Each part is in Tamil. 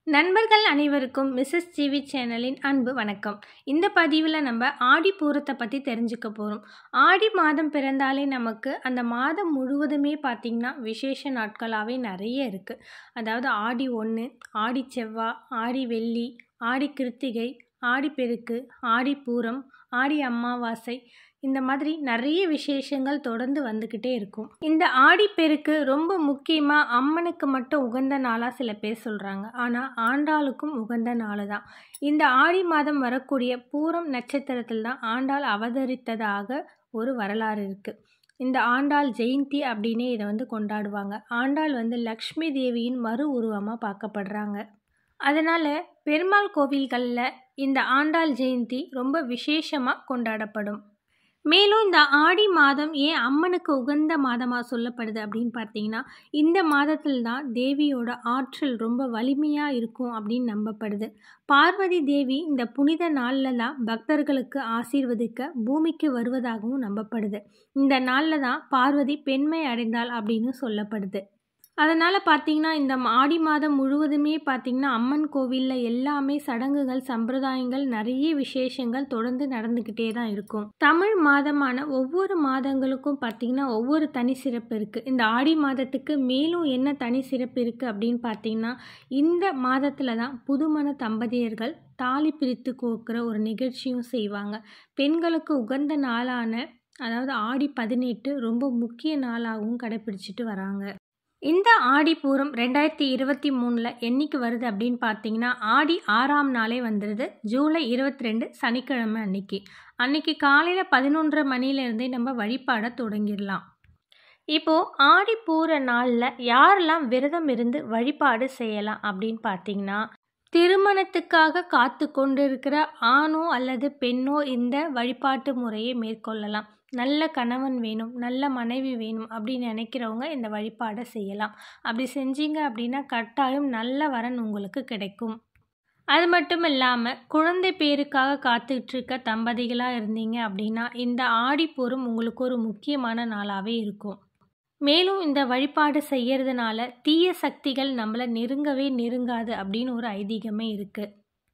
நண்பர்கள் அனைவருக்கும் மிஸ்ஸஸ் டிவி சேனலின் அன்பு வணக்கம் இந்த பதிவில் நம்ம ஆடி பூரத்தை பற்றி தெரிஞ்சுக்க போகிறோம் ஆடி மாதம் பிறந்தாலே நமக்கு அந்த மாதம் முழுவதுமே பார்த்திங்கன்னா விசேஷ நாட்களாகவே நிறைய இருக்குது அதாவது ஆடி ஒன்று ஆடி செவ்வாய் ஆடி வெள்ளி ஆடி கிருத்திகை ஆடிப்பெருக்கு ஆடிப்பூரம் ஆடி அமாவாசை இந்த மாதிரி நிறைய விசேஷங்கள் தொடர்ந்து வந்துக்கிட்டே இருக்கும் இந்த ஆடிப்பெருக்கு ரொம்ப முக்கியமாக அம்மனுக்கு மட்டும் உகந்த நாளாக சில பேர் சொல்கிறாங்க ஆனால் ஆண்டாளுக்கும் உகந்த நாள் தான் இந்த ஆடி மாதம் வரக்கூடிய பூரம் நட்சத்திரத்தில் தான் ஆண்டாள் அவதரித்ததாக ஒரு வரலாறு இருக்குது இந்த ஆண்டாள் ஜெயந்தி அப்படின்னே இதை வந்து கொண்டாடுவாங்க ஆண்டாள் வந்து லக்ஷ்மி தேவியின் மறு உருவமாக பார்க்கப்படுறாங்க அதனால் பெருமாள் கோவில்களில் இந்த ஆண்டாள் ஜெயந்தி ரொம்ப விசேஷமாக கொண்டாடப்படும் மேலும் இந்த ஆடி மாதம் ஏன் அம்மனுக்கு உகந்த மாதமாக சொல்லப்படுது அப்படின்னு பார்த்தீங்கன்னா இந்த மாதத்தில் தான் தேவியோட ஆற்றல் ரொம்ப வலிமையாக இருக்கும் அப்படின்னு நம்பப்படுது பார்வதி தேவி இந்த புனித நாளில் தான் பக்தர்களுக்கு ஆசீர்வதிக்க பூமிக்கு வருவதாகவும் நம்பப்படுது இந்த நாளில் தான் பார்வதி பெண்மை அடைந்தாள் அப்படின்னு சொல்லப்படுது அதனால் பார்த்திங்கன்னா இந்த ஆடி மாதம் முழுவதுமே பார்த்திங்கன்னா அம்மன் கோவிலில் எல்லாமே சடங்குகள் சம்பிரதாயங்கள் நிறைய விசேஷங்கள் தொடர்ந்து நடந்துக்கிட்டே தான் இருக்கும் தமிழ் மாதமான ஒவ்வொரு மாதங்களுக்கும் பார்த்திங்கன்னா ஒவ்வொரு தனி சிறப்பு இருக்குது இந்த ஆடி மாதத்துக்கு மேலும் என்ன தனி சிறப்பு இருக்குது அப்படின்னு பார்த்திங்கன்னா இந்த மாதத்தில் தான் புதுமண தம்பதியர்கள் தாலி பிரித்து கோக்குற ஒரு நிகழ்ச்சியும் செய்வாங்க பெண்களுக்கு உகந்த நாளான அதாவது ஆடி பதினெட்டு ரொம்ப முக்கிய நாளாகவும் கடைப்பிடிச்சிட்டு வராங்க இந்த ஆடிப்பூரம் ரெண்டாயிரத்தி இருபத்தி மூணில் என்னைக்கு வருது அப்படின்னு பார்த்தீங்கன்னா ஆடி ஆறாம் நாளே வந்துடுது ஜூலை இருபத்தி ரெண்டு சனிக்கிழமை அன்னைக்கு அன்னைக்கு காலையில் பதினொன்றரை மணிலேருந்தே நம்ம வழிபாட தொடங்கிடலாம் இப்போது ஆடிப்பூர நாளில் யாரெல்லாம் விரதம் இருந்து வழிபாடு செய்யலாம் அப்படின்னு பார்த்தீங்கன்னா திருமணத்துக்காக காத்து கொண்டிருக்கிற ஆணோ அல்லது பெண்ணோ இந்த வழிபாட்டு முறையை மேற்கொள்ளலாம் நல்ல கணவன் வேணும் நல்ல மனைவி வேணும் அப்படின்னு நினைக்கிறவங்க இந்த வழிபாடை செய்யலாம் அப்படி செஞ்சீங்க அப்படின்னா கட்டாயம் நல்ல வரன் உங்களுக்கு கிடைக்கும் அது மட்டும் இல்லாமல் குழந்தை பேருக்காக காத்துட்ருக்க தம்பதிகளாக இருந்தீங்க அப்படின்னா இந்த ஆடிப்பூரம் உங்களுக்கு ஒரு முக்கியமான நாளாகவே இருக்கும் மேலும் இந்த வழிபாடு செய்யறதுனால தீய சக்திகள் நம்மளை நெருங்கவே நெருங்காது அப்படின்னு ஒரு ஐதீகமே இருக்குது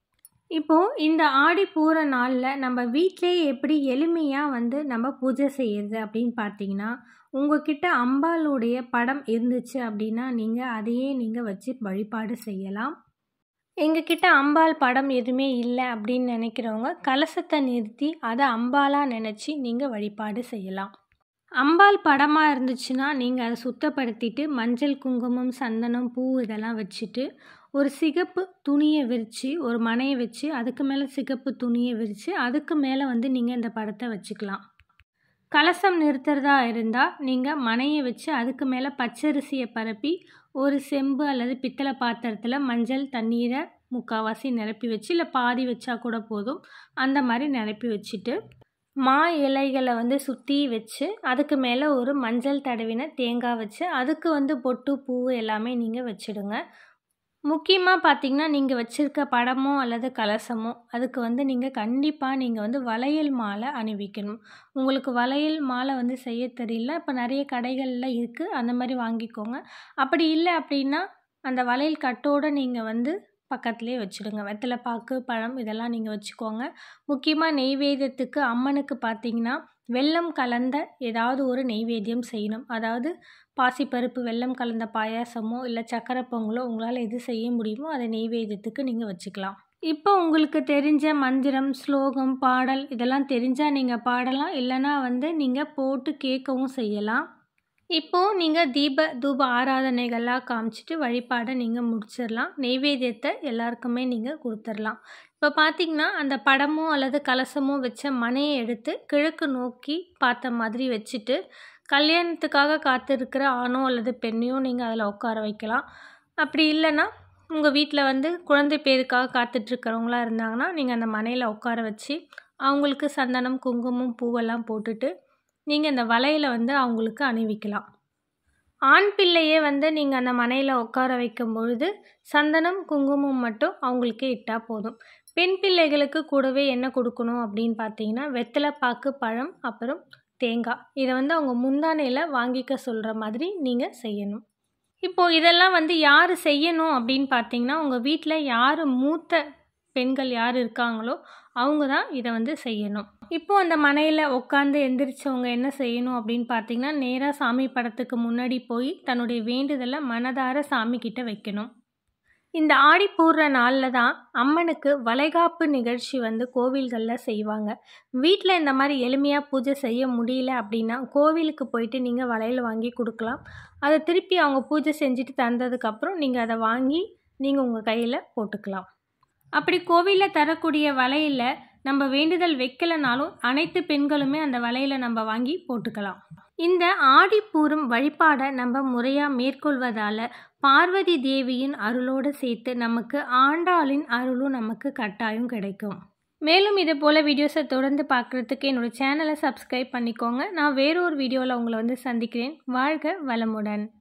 இப்போது இந்த ஆடி பூர நாளில் நம்ம வீட்டிலே எப்படி எளிமையாக வந்து நம்ம பூஜை செய்கிறது அப்படின்னு பார்த்தீங்கன்னா உங்ககிட்ட அம்பாளுடைய படம் இருந்துச்சு அப்படின்னா நீங்கள் அதையே நீங்கள் வச்சு வழிபாடு செய்யலாம் எங்ககிட்ட அம்பாள் படம் எதுவுமே இல்லை அப்படின்னு நினைக்கிறவங்க கலசத்தை நிறுத்தி அதை அம்பாலாக நினச்சி நீங்கள் வழிபாடு செய்யலாம் அம்பாள் படமாக இருந்துச்சுன்னா நீங்கள் அதை சுத்தப்படுத்திட்டு மஞ்சள் குங்குமம் சந்தனம் பூ இதெல்லாம் வச்சுட்டு ஒரு சிகப்பு துணியை விரித்து ஒரு மனையை வச்சு அதுக்கு மேலே சிகப்பு துணியை விரித்து அதுக்கு மேலே வந்து நீங்கள் இந்த படத்தை வச்சுக்கலாம் கலசம் நிறுத்துறதா இருந்தால் நீங்கள் மனையை வச்சு அதுக்கு மேலே பச்சரிசியை பரப்பி ஒரு செம்பு அல்லது பித்தளை பாத்திரத்தில் மஞ்சள் தண்ணீரை முக்கால்வாசி நிரப்பி வச்சு இல்லை பாதி வச்சா கூட போதும் அந்த மாதிரி நிரப்பி வச்சுட்டு மா இலைகளை வந்து சுற்றி வச்சு அதுக்கு மேலே ஒரு மஞ்சள் தடவின தேங்காய் வச்சு அதுக்கு வந்து பொட்டு பூ எல்லாமே நீங்கள் வச்சுடுங்க முக்கியமாக பார்த்தீங்கன்னா நீங்கள் வச்சுருக்க படமோ அல்லது கலசமோ அதுக்கு வந்து நீங்கள் கண்டிப்பாக நீங்கள் வந்து வளையல் மாலை அணிவிக்கணும் உங்களுக்கு வளையல் மாலை வந்து செய்ய தெரியல இப்போ நிறைய கடைகளில் இருக்குது அந்த மாதிரி வாங்கிக்கோங்க அப்படி இல்லை அப்படின்னா அந்த வளையல் கட்டோடு நீங்கள் வந்து பக்கத்துலேயே வச்சுடுங்க வெத்தலை பாக்கு பழம் இதெல்லாம் நீங்கள் வச்சுக்கோங்க முக்கியமாக நெய்வேத்தியத்துக்கு அம்மனுக்கு பார்த்தீங்கன்னா வெல்லம் கலந்த ஏதாவது ஒரு நெய்வேத்தியம் செய்யணும் அதாவது பாசிப்பருப்பு வெல்லம் கலந்த பாயாசமோ இல்லை சக்கரை பொங்கலோ உங்களால் எது செய்ய முடியுமோ அதை நெய்வேத்தியத்துக்கு நீங்கள் வச்சுக்கலாம் இப்போ உங்களுக்கு தெரிஞ்ச மந்திரம் ஸ்லோகம் பாடல் இதெல்லாம் தெரிஞ்சால் நீங்கள் பாடலாம் இல்லைனா வந்து நீங்கள் போட்டு கேட்கவும் செய்யலாம் இப்போது நீங்கள் தீப தூப ஆராதனைகள்லாம் காமிச்சிட்டு வழிபாடை நீங்கள் முடிச்சிடலாம் நெய்வேத்தியத்தை எல்லாருக்குமே நீங்கள் கொடுத்துடலாம் இப்போ பார்த்திங்கன்னா அந்த படமோ அல்லது கலசமோ வச்ச மனையை எடுத்து கிழக்கு நோக்கி பார்த்த மாதிரி வச்சுட்டு கல்யாணத்துக்காக காத்திருக்கிற ஆணோ அல்லது பெண்ணையோ நீங்கள் அதில் உட்கார வைக்கலாம் அப்படி இல்லைன்னா உங்கள் வீட்டில் வந்து குழந்தை பேருக்காக காத்துட்ருக்கிறவங்களாம் இருந்தாங்கன்னா நீங்கள் அந்த மனையில் உட்கார வச்சு அவங்களுக்கு சந்தனம் குங்குமம் பூவெல்லாம் போட்டுட்டு நீங்கள் இந்த வலையில் வந்து அவங்களுக்கு அணிவிக்கலாம் ஆண் பிள்ளையே வந்து நீங்கள் அந்த மனையில் உட்கார வைக்கும் பொழுது சந்தனம் குங்குமம் மட்டும் அவங்களுக்கு இட்டால் போதும் பெண் பிள்ளைகளுக்கு கூடவே என்ன கொடுக்கணும் அப்படின்னு பார்த்தீங்கன்னா வெத்தலை பாக்கு பழம் அப்புறம் தேங்காய் இதை வந்து அவங்க முந்தானையில் வாங்கிக்க சொல்கிற மாதிரி நீங்கள் செய்யணும் இப்போது இதெல்லாம் வந்து யார் செய்யணும் அப்படின்னு பார்த்தீங்கன்னா உங்கள் வீட்டில் யார் மூத்த பெண்கள் யார் இருக்காங்களோ அவங்க தான் இதை வந்து செய்யணும் இப்போது அந்த மனையில் உட்காந்து எந்திரிச்சவங்க என்ன செய்யணும் அப்படின்னு பார்த்தீங்கன்னா நேராக சாமி படத்துக்கு முன்னாடி போய் தன்னுடைய வேண்டுதலை மனதார சாமி கிட்ட வைக்கணும் இந்த ஆடி பூர்ற நாளில் தான் அம்மனுக்கு வளைகாப்பு நிகழ்ச்சி வந்து கோவில்களில் செய்வாங்க வீட்டில் இந்த மாதிரி எளிமையாக பூஜை செய்ய முடியல அப்படின்னா கோவிலுக்கு போயிட்டு நீங்கள் வளையல் வாங்கி கொடுக்கலாம் அதை திருப்பி அவங்க பூஜை செஞ்சுட்டு தந்ததுக்கப்புறம் நீங்கள் அதை வாங்கி நீங்கள் உங்கள் கையில் போட்டுக்கலாம் அப்படி கோவிலில் தரக்கூடிய வளையல நம்ம வேண்டுதல் வைக்கலைனாலும் அனைத்து பெண்களுமே அந்த வளையல நம்ம வாங்கி போட்டுக்கலாம் இந்த ஆடிப்பூரம் வழிபாடை நம்ம முறையாக மேற்கொள்வதால் பார்வதி தேவியின் அருளோடு சேர்த்து நமக்கு ஆண்டாளின் அருளும் நமக்கு கட்டாயம் கிடைக்கும் மேலும் இது போல் வீடியோஸை தொடர்ந்து பார்க்குறதுக்கு என்னோடய சேனலை சப்ஸ்கிரைப் பண்ணிக்கோங்க நான் வேறொரு வீடியோவில் உங்களை வந்து சந்திக்கிறேன் வாழ்க வளமுடன்